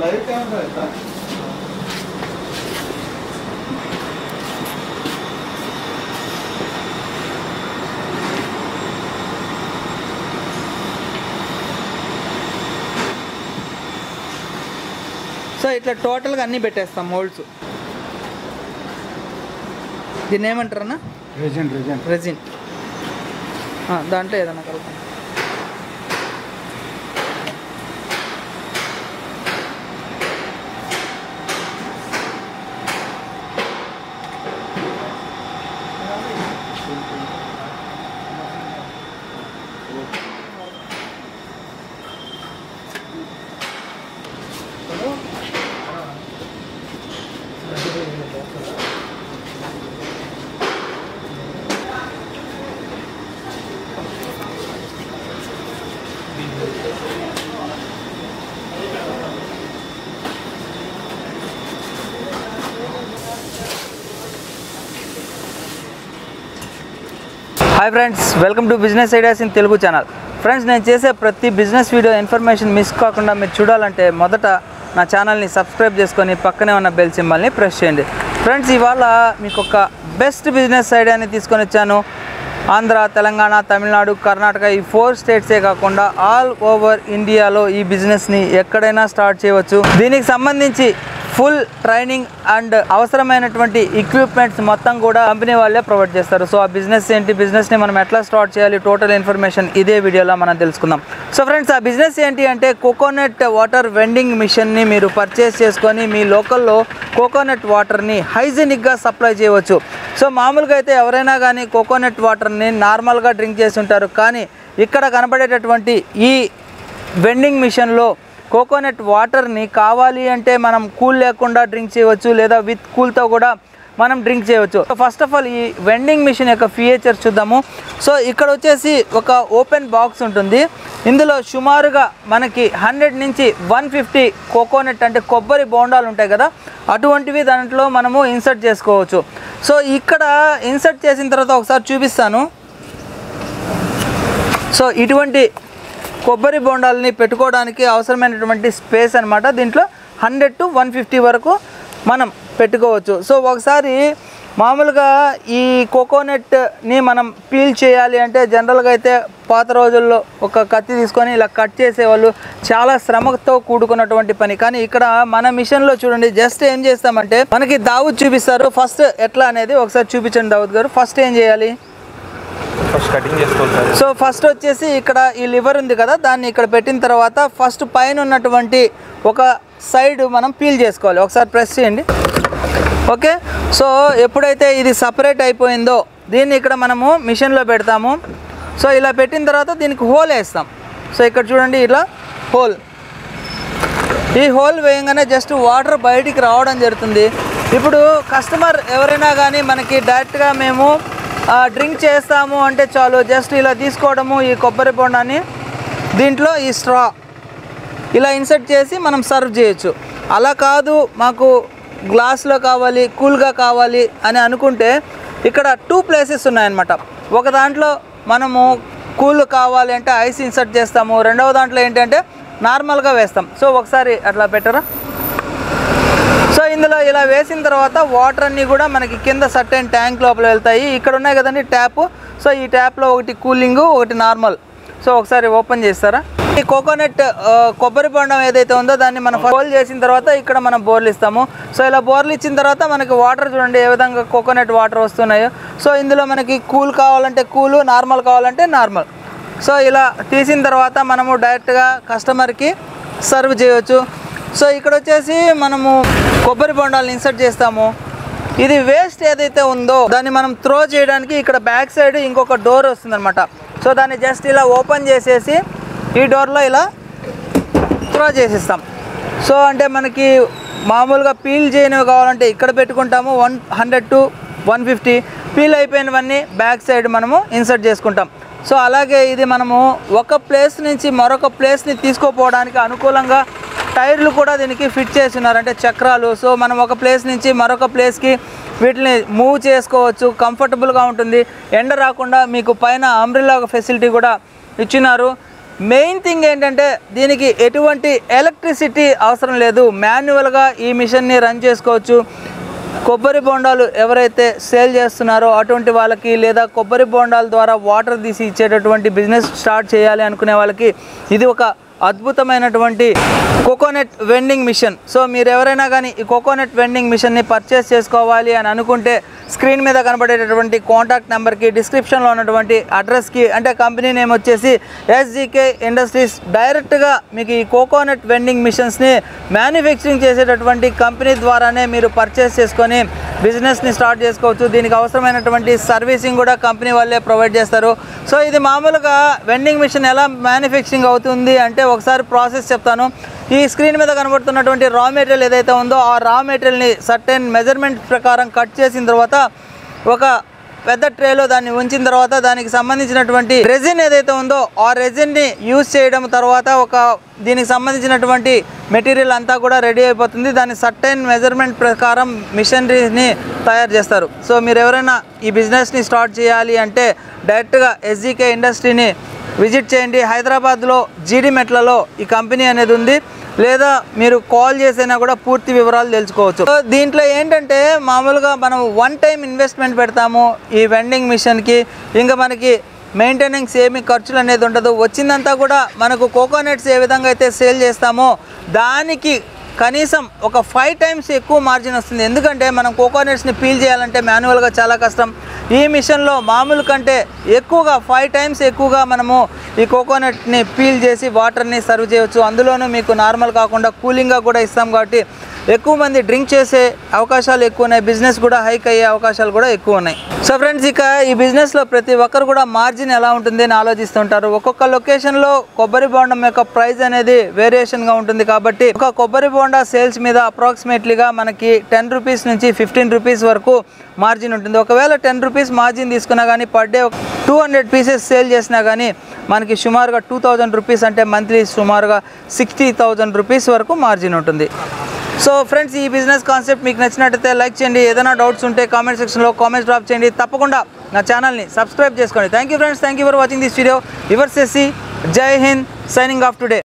live camera అయితే so ఇట్లా టోటల్గా అన్నీ పెట్టేస్తాం మోల్డ్స్ దీన్ని ఏమంటారన్నా రెజెంట్ రెజెంట్ రెజిన్ దాంట్లో ఏదన్నా కలుపుతాం hi friends welcome to business ideas in Telugu channel friends నేను చేసే ప్రతి బిజినెస్ వీడియో ఇన్ఫర్మేషన్ మిస్ కాకుండా మీరు చూడాలంటే మొదట నా ఛానల్ని సబ్స్క్రైబ్ చేసుకొని పక్కనే ఉన్న బెల్ సింబల్ని ప్రెస్ చేయండి ఫ్రెండ్స్ ఇవాళ మీకు ఒక బెస్ట్ బిజినెస్ ఐడియాని తీసుకొని వచ్చాను ఆంధ్ర తెలంగాణ తమిళనాడు కర్ణాటక ఈ ఫోర్ స్టేట్సే కాకుండా ఆల్ ఓవర్ ఇండియాలో ఈ బిజినెస్ని ఎక్కడైనా స్టార్ట్ చేయవచ్చు దీనికి సంబంధించి ఫుల్ ట్రైనింగ్ అండ్ అవసరమైనటువంటి ఎక్విప్మెంట్స్ మొత్తం కూడా కంపెనీ వాళ్ళే ప్రొవైడ్ చేస్తారు సో ఆ బిజినెస్ ఏంటి బిజినెస్ని మనం ఎట్లా స్టార్ట్ చేయాలి టోటల్ ఇన్ఫర్మేషన్ ఇదే వీడియోలో మనం తెలుసుకుందాం సో ఫ్రెండ్స్ ఆ బిజినెస్ ఏంటి అంటే కోకోనట్ వాటర్ వెండింగ్ మిషన్ని మీరు పర్చేస్ చేసుకొని మీ లోకల్లో కోకోనట్ వాటర్ని హైజీనిక్గా సప్లై చేయవచ్చు సో మామూలుగా అయితే ఎవరైనా కానీ కోకోనట్ వాటర్ని నార్మల్గా డ్రింక్ చేసి ఉంటారు కానీ ఇక్కడ కనబడేటటువంటి ఈ వెండింగ్ మిషన్లో కోకోనట్ వాటర్ని కావాలి అంటే మనం కూల్ లేకుండా డ్రింక్ చేయవచ్చు లేదా విత్ కూల్తో కూడా మనం డ్రింక్ చేయవచ్చు ఫస్ట్ ఆఫ్ ఆల్ ఈ వెండింగ్ మిషన్ యొక్క ఫీచర్స్ చూద్దాము సో ఇక్కడ వచ్చేసి ఒక ఓపెన్ బాక్స్ ఉంటుంది ఇందులో సుమారుగా మనకి హండ్రెడ్ నుంచి వన్ ఫిఫ్టీ కోకోనట్ అంటే కొబ్బరి బోండాలు ఉంటాయి కదా అటువంటివి దాంట్లో మనము ఇన్సర్ట్ చేసుకోవచ్చు సో ఇక్కడ ఇన్సర్ట్ చేసిన తర్వాత ఒకసారి చూపిస్తాను సో ఇటువంటి కొబ్బరి బొండాలని పెట్టుకోవడానికి అవసరమైనటువంటి స్పేస్ అనమాట దీంట్లో హండ్రెడ్ టు వన్ ఫిఫ్టీ వరకు మనం పెట్టుకోవచ్చు సో ఒకసారి మామూలుగా ఈ కోకోనట్ని మనం పీల్ చేయాలి అంటే జనరల్గా అయితే పాత రోజుల్లో ఒక కత్తి తీసుకొని ఇలా కట్ చేసేవాళ్ళు చాలా శ్రమతో కూడుకున్నటువంటి పని కానీ ఇక్కడ మన మిషన్లో చూడండి జస్ట్ ఏం చేస్తామంటే మనకి దావుద్ చూపిస్తారు ఫస్ట్ ఎట్లా అనేది ఒకసారి చూపించండి దావుద్ గారు ఫస్ట్ ఏం చేయాలి ఫస్ట్ కటింగ్ చేసుకోవాలి సార్ సో ఫస్ట్ వచ్చేసి ఇక్కడ ఈ లివర్ ఉంది కదా దాన్ని ఇక్కడ పెట్టిన తర్వాత ఫస్ట్ పైన ఉన్నటువంటి ఒక సైడ్ మనం పీల్ చేసుకోవాలి ఒకసారి ప్రెస్ చేయండి ఓకే సో ఎప్పుడైతే ఇది సపరేట్ అయిపోయిందో దీన్ని ఇక్కడ మనము మిషన్లో పెడతాము సో ఇలా పెట్టిన తర్వాత దీనికి హోల్ వేస్తాం సో ఇక్కడ చూడండి ఇలా హోల్ ఈ హోల్ వేయంగానే జస్ట్ వాటర్ బయటికి రావడం జరుగుతుంది ఇప్పుడు కస్టమర్ ఎవరైనా కానీ మనకి డైరెక్ట్గా మేము ఆ, డ్రింక్ చేస్తాము అంటే చాలు జస్ట్ ఇలా తీసుకోవడము ఈ కొబ్బరి బొండాన్ని దీంట్లో ఈ స్ట్రా ఇలా ఇన్సర్ట్ చేసి మనం సర్వ్ చేయొచ్చు అలా కాదు మాకు గ్లాస్లో కావాలి కూల్గా కావాలి అని అనుకుంటే ఇక్కడ టూ ప్లేసెస్ ఉన్నాయన్నమాట ఒక దాంట్లో మనము కూల్ కావాలి అంటే ఐస్ ఇన్సర్ట్ చేస్తాము రెండవ దాంట్లో ఏంటంటే నార్మల్గా వేస్తాం సో ఒకసారి అట్లా పెట్టరా సో ఇందులో ఇలా వేసిన తర్వాత వాటర్ అన్నీ కూడా మనకి కింద సర్టెన్ ట్యాంక్ లోపల వెళ్తాయి ఇక్కడ ఉన్నాయి కదండి ట్యాప్ సో ఈ ట్యాప్లో ఒకటి కూలింగ్ ఒకటి నార్మల్ సో ఒకసారి ఓపెన్ చేస్తారా ఈ కోకోనట్ ఆ, కొబ్బరి బొండం ఏదైతే ఉందో దాన్ని మనం హోల్ చేసిన తర్వాత ఇక్కడ మనం బోర్లు ఇస్తాము సో ఇలా బోర్లు ఇచ్చిన తర్వాత మనకి వాటర్ చూడండి ఏ విధంగా కోకోనట్ వాటర్ వస్తున్నాయో సో ఇందులో మనకి కూల్ కావాలంటే కూల్ నార్మల్ కావాలంటే నార్మల్ సో ఇలా తీసిన తర్వాత మనము డైరెక్ట్గా కస్టమర్కి సర్వ్ చేయవచ్చు సో ఇక్కడ వచ్చేసి మనము కొబ్బరి బొండాలను ఇన్సర్ట్ చేస్తాము ఇది వేస్ట్ ఏదైతే ఉందో దాన్ని మనం త్రో చేయడానికి ఇక్కడ బ్యాక్ సైడ్ ఇంకొక డోర్ వస్తుందన్నమాట సో దాన్ని జస్ట్ ఇలా ఓపెన్ చేసేసి ఈ డోర్లో ఇలా త్రో చేసేస్తాం సో అంటే మనకి మామూలుగా పీల్ చేయనివి కావాలంటే ఇక్కడ పెట్టుకుంటాము one hundred to one fifty peel అయిపోయినవన్నీ బ్యాక్ సైడ్ మనము ఇన్సర్ట్ చేసుకుంటాం సో అలాగే ఇది మనము ఒక ప్లేస్ నుంచి మరొక ప్లేస్ని తీసుకోపోవడానికి అనుకూలంగా టైర్లు కూడా దీనికి ఫిట్ చేసి ఉన్నారు అంటే చక్రాలు సో మనం ఒక ప్లేస్ నుంచి మరొక ప్లేస్కి వీటిని మూవ్ చేసుకోవచ్చు కంఫర్టబుల్గా ఉంటుంది ఎండ రాకుండా మీకు పైన అంబ్రిల్లా ఫెసిలిటీ కూడా ఇచ్చినారు మెయిన్ థింగ్ ఏంటంటే దీనికి ఎటువంటి ఎలక్ట్రిసిటీ అవసరం లేదు మాన్యువల్గా ఈ మిషన్ని రన్ చేసుకోవచ్చు కొబ్బరి బొండాలు ఎవరైతే సేల్ చేస్తున్నారో అటువంటి వాళ్ళకి లేదా కొబ్బరి బొండాల ద్వారా వాటర్ తీసి ఇచ్చేటటువంటి బిజినెస్ స్టార్ట్ చేయాలి అనుకునే వాళ్ళకి ఇది ఒక అద్భుతమైనటువంటి కోకోనట్ వెండింగ్ మిషన్ సో మీరు ఎవరైనా కానీ ఈ కోకోనట్ వెండింగ్ మిషన్ని పర్చేస్ చేసుకోవాలి అని అనుకుంటే స్క్రీన్ మీద కనబడేటటువంటి కాంటాక్ట్ నెంబర్కి డిస్క్రిప్షన్లో ఉన్నటువంటి అడ్రస్కి అంటే కంపెనీ నేమ్ వచ్చేసి ఎస్జీకే ఇండస్ట్రీస్ డైరెక్ట్గా మీకు ఈ కోకోనట్ వెండింగ్ మిషన్స్ని మ్యానుఫ్యాక్చరింగ్ చేసేటటువంటి కంపెనీ ద్వారానే మీరు పర్చేస్ చేసుకొని బిజినెస్ని స్టార్ట్ చేసుకోవచ్చు దీనికి అవసరమైనటువంటి సర్వీసింగ్ కూడా కంపెనీ వాళ్ళే ప్రొవైడ్ చేస్తారు సో ఇది మామూలుగా వెండింగ్ మిషన్ ఎలా మ్యానుఫ్యాక్చరింగ్ అవుతుంది అంటే ఒకసారి ప్రాసెస్ చెప్తాను ఈ స్క్రీన్ మీద కనబడుతున్నటువంటి రా మెటీరియల్ ఏదైతే ఉందో ఆ రా మెటీరియల్ని సర్టెన్ మెజర్మెంట్ ప్రకారం కట్ చేసిన తర్వాత ఒక పెద్ద ట్రేలో దాన్ని ఉంచిన తర్వాత దానికి సంబంధించినటువంటి రెజిన్ ఏదైతే ఉందో ఆ రెజిన్ని యూజ్ చేయడం తర్వాత ఒక దీనికి సంబంధించినటువంటి మెటీరియల్ అంతా కూడా రెడీ అయిపోతుంది దాని సర్టెన్ మెజర్మెంట్ ప్రకారం మిషనరీని తయారు చేస్తారు సో మీరు ఎవరైనా ఈ బిజినెస్ని స్టార్ట్ చేయాలి అంటే డైరెక్ట్గా ఎస్జీకే ఇండస్ట్రీని విజిట్ చేయండి హైదరాబాద్లో జీడి మెట్లలో ఈ కంపెనీ అనేది ఉంది లేదా మీరు కాల్ చేసైనా కూడా పూర్తి వివరాలు తెలుసుకోవచ్చు సో దీంట్లో ఏంటంటే మామూలుగా మనం వన్ టైం ఇన్వెస్ట్మెంట్ పెడతాము ఈ వెండింగ్ మిషన్కి ఇంకా మనకి మెయింటెనెన్స్ ఏమి ఖర్చులు అనేది ఉండదు వచ్చిందంతా కూడా మనకు కోకోనట్స్ ఏ విధంగా అయితే సేల్ చేస్తామో దానికి కనీసం ఒక ఫైవ్ టైమ్స్ ఎక్కువ మార్జిన్ వస్తుంది ఎందుకంటే మనం కోకోనట్స్ని పీల్ చేయాలంటే మాన్యువల్గా చాలా కష్టం ఈ మిషన్లో మామూలు కంటే ఎక్కువగా ఫైవ్ టైమ్స్ ఎక్కువగా మనము ఈ కోకోనట్ని పీల్ చేసి వాటర్ని సర్వ్ చేయవచ్చు అందులోనూ మీకు నార్మల్ కాకుండా కూలింగ్గా కూడా ఇస్తాం కాబట్టి ఎక్కువ మంది డ్రింక్ చేసే అవకాశాలు ఎక్కువ ఉన్నాయి బిజినెస్ కూడా హైక్ అయ్యే అవకాశాలు కూడా ఎక్కువ ఉన్నాయి సో ఫ్రెండ్స్ ఇక ఈ బిజినెస్లో ప్రతి ఒక్కరు కూడా మార్జిన్ ఎలా ఉంటుంది అని ఆలోచిస్తుంటారు ఒక్కొక్క లొకేషన్లో కొబ్బరి బోండం యొక్క ప్రైస్ అనేది వేరియేషన్గా ఉంటుంది కాబట్టి ఒక కొబ్బరి బోండా సేల్స్ మీద అప్రాక్సిమేట్లీగా మనకి టెన్ రూపీస్ నుంచి ఫిఫ్టీన్ రూపీస్ వరకు మార్జిన్ ఉంటుంది ఒకవేళ టెన్ రూపీస్ మార్జిన్ తీసుకున్నా కానీ per day two hundred pieces sale చేసినా కానీ మనకి సుమారుగా టూ థౌజండ్ రూపీస్ అంటే మంత్లీ సుమారుగా సిక్స్టీ థౌజండ్ రూపీస్ వరకు మార్జిన్ ఉంటుంది సో ఫ్రెండ్స్ ఈ బిజినెస్ కాన్సెప్ట్ మీకు నచ్చినట్టయితే లైక్ చేయండి ఏదైనా డౌట్స్ ఉంటే కామెంట్ సెక్షన్లో కామెంట్స్ డ్రాప్ చేయండి తప్పకుండా నా ఛానల్ని సబ్స్క్రైబ్ చేసుకోండి thank you friends thank you for watching this video your సెస్సి జై హింద్ సైనింగ్ ఆఫ్ టుడే